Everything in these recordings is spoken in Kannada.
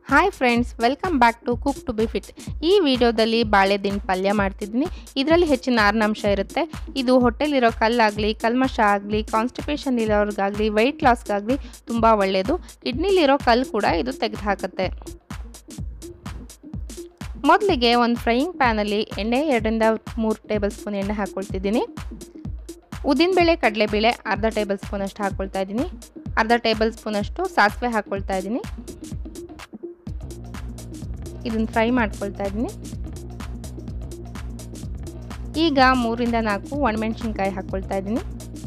hi friends welcome back to cook to be fit ಈ ವಿಡಿಯೋದಲ್ಲಿ ಬಾಳೆದಿಂಡು ಪಲ್ಯ ಮಾಡ್ತಿದ್ದೀನಿ ಇದರಲ್ಲಿ ಹೆಚ್ಚಿನ ನಾರಿನಾಂಶ ಇರುತ್ತೆ ಇದು ಹೊಟ್ಟೆಲಿರೋ ಕಲ್ಲಾಗಲಿ ಕಲ್ಮಶ ಆಗಲಿ ಕಾನ್ಸ್ಟಿಪೇಷನ್ ಇರೋರಿಗಾಗಲಿ ವೆಯ್ಟ್ ಲಾಸ್ಗಾಗಲಿ ತುಂಬ ಒಳ್ಳೆಯದು ಕಿಡ್ನಿಲಿರೋ ಕಲ್ಲು ಕೂಡ ಇದು ತೆಗೆದು ಹಾಕುತ್ತೆ ಮೊದಲಿಗೆ ಒಂದು ಫ್ರೈಯಿಂಗ್ ಪ್ಯಾನಲ್ಲಿ ಎಣ್ಣೆ ಎರಡರಿಂದ ಮೂರು ಟೇಬಲ್ ಸ್ಪೂನ್ ಎಣ್ಣೆ ಹಾಕ್ಕೊಳ್ತಿದ್ದೀನಿ ಉದ್ದಿನಬೇಳೆ ಕಡಲೆಬೇಳೆ ಅರ್ಧ ಟೇಬಲ್ ಸ್ಪೂನಷ್ಟು ಹಾಕ್ಕೊಳ್ತಾ ಇದ್ದೀನಿ ಅರ್ಧ ಟೇಬಲ್ ಸ್ಪೂನಷ್ಟು ಸಾಸಿವೆ ಹಾಕ್ಕೊಳ್ತಾ ಇದ್ದೀನಿ ಇದನ್ನು ಫ್ರೈ ಮಾಡ್ಕೊಳ್ತಾ ಇದ್ದೀನಿ ಈಗ ಮೂರಿಂದ ನಾಲ್ಕು ಒಣಮೆಣ್ಸಿನ್ಕಾಯಿ ಹಾಕ್ಕೊಳ್ತಾ ಇದ್ದೀನಿ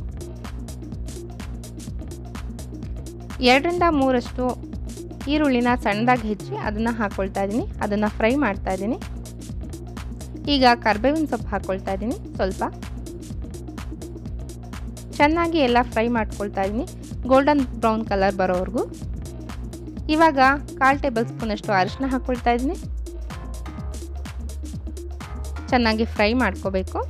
ಎರಡರಿಂದ ಮೂರಷ್ಟು ಈರುಳ್ಳಿನ ಸಣ್ಣದಾಗಿ ಹೆಚ್ಚಿ ಅದನ್ನು ಹಾಕ್ಕೊಳ್ತಾ ಇದ್ದೀನಿ ಅದನ್ನು ಫ್ರೈ ಮಾಡ್ತಾ ಇದ್ದೀನಿ ಈಗ ಕರ್ಬೇವಿನ ಸೊಪ್ಪು ಹಾಕ್ಕೊಳ್ತಾ ಇದ್ದೀನಿ ಸ್ವಲ್ಪ ಚೆನ್ನಾಗಿ ಎಲ್ಲ ಫ್ರೈ ಮಾಡ್ಕೊಳ್ತಾ ಇದ್ದೀನಿ ಗೋಲ್ಡನ್ ಬ್ರೌನ್ ಕಲರ್ ಬರೋವರೆಗೂ ಇವಾಗ ಕಾಲು ಟೇಬಲ್ ಸ್ಪೂನಷ್ಟು ಅರಿಶಿನ ಹಾಕ್ಕೊಳ್ತಾ ಇದ್ದೀನಿ ಚೆನ್ನಾಗಿ ಫ್ರೈ ಮಾಡ್ಕೋಬೇಕು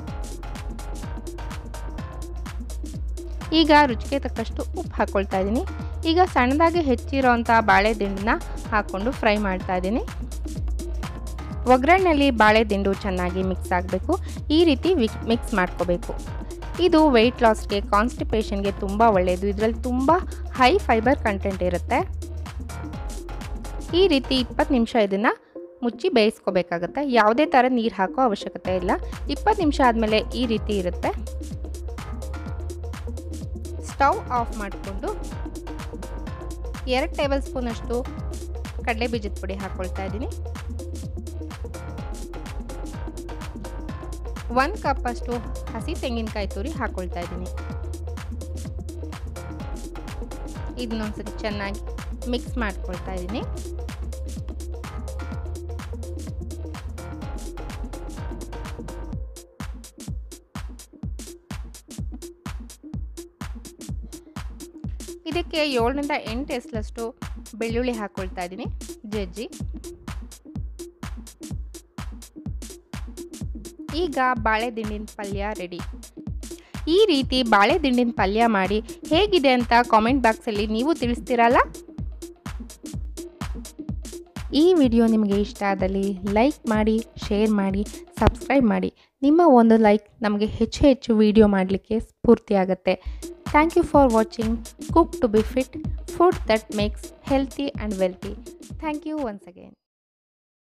ಈಗ ರುಚಿಗೆ ತಕ್ಕಷ್ಟು ಉಪ್ಪು ಹಾಕ್ಕೊಳ್ತಾ ಇದ್ದೀನಿ ಈಗ ಸಣ್ಣದಾಗಿ ಹೆಚ್ಚಿರೋಂಥ ಬಾಳೆ ದಿಂಡನ್ನ ಹಾಕ್ಕೊಂಡು ಫ್ರೈ ಮಾಡ್ತಾ ಇದ್ದೀನಿ ಒಗ್ಗರಣೆಯಲ್ಲಿ ಬಾಳೆ ದಿಂಡು ಚೆನ್ನಾಗಿ ಮಿಕ್ಸ್ ಆಗಬೇಕು ಈ ರೀತಿ ಮಿಕ್ಸ್ ಮಾಡ್ಕೋಬೇಕು ಇದು ವೆಯ್ಟ್ ಲಾಸ್ಗೆ ಕಾನ್ಸ್ಟಿಪೇಷನ್ಗೆ ತುಂಬ ಒಳ್ಳೆಯದು ಇದರಲ್ಲಿ ತುಂಬ ಹೈ ಫೈಬರ್ ಕಂಟೆಂಟ್ ಇರುತ್ತೆ ಈ ರೀತಿ ಇಪ್ಪತ್ತು ನಿಮಿಷ ಇದನ್ನು ಮುಚ್ಚಿ ಬೇಯಿಸ್ಕೋಬೇಕಾಗತ್ತೆ ಯಾವುದೇ ಥರ ನೀರು ಹಾಕೋ ಅವಶ್ಯಕತೆ ಇಲ್ಲ ಇಪ್ಪತ್ತು ನಿಮಿಷ ಆದಮೇಲೆ ಈ ರೀತಿ ಇರುತ್ತೆ ಸ್ಟವ್ ಆಫ್ ಮಾಡಿಕೊಂಡು ಎರಡು ಟೇಬಲ್ ಸ್ಪೂನಷ್ಟು ಕಡಲೆ ಬೀಜದ ಪುಡಿ ಹಾಕ್ಕೊಳ್ತಾ ಇದ್ದೀನಿ ಒಂದು ಕಪ್ಪಷ್ಟು ಹಸಿ ತೆಂಗಿನಕಾಯಿ ತುರಿ ಹಾಕ್ಕೊಳ್ತಾ ಇದ್ದೀನಿ ಇದನ್ನೊಂದ್ಸರಿ ಚೆನ್ನಾಗಿ ಮಿಕ್ಸ್ ಮಾಡ್ಕೊಳ್ತಾ ಇದ್ದೀನಿ ಇದಕ್ಕೆ ಏಳರಿಂದ ಎಂಟು ಎಸ್ಲಷ್ಟು ಬೆಳ್ಳುಳ್ಳಿ ಹಾಕ್ಕೊಳ್ತಾ ಇದ್ದೀನಿ ಜಜ್ಜಿ ಈಗ ಬಾಳೆ ದಿಂಡಿನ ಪಲ್ಯ ರೆಡಿ ಈ ರೀತಿ ಬಾಳೆ ದಿಂಡಿನ ಪಲ್ಯ ಮಾಡಿ ಹೇಗಿದೆ ಅಂತ ಕಾಮೆಂಟ್ ಬಾಕ್ಸಲ್ಲಿ ನೀವು ತಿಳಿಸ್ತೀರಲ್ಲ ಈ ವಿಡಿಯೋ ನಿಮಗೆ ಇಷ್ಟ ಆದಲ್ಲಿ ಲೈಕ್ ಮಾಡಿ ಶೇರ್ ಮಾಡಿ ಸಬ್ಸ್ಕ್ರೈಬ್ ಮಾಡಿ ನಿಮ್ಮ ಒಂದು ಲೈಕ್ ನಮಗೆ ಹೆಚ್ಚು ಹೆಚ್ಚು ವಿಡಿಯೋ ಮಾಡಲಿಕ್ಕೆ ಸ್ಫೂರ್ತಿ ಆಗುತ್ತೆ thank you for watching cook to be fit food that makes healthy and wealthy thank you once again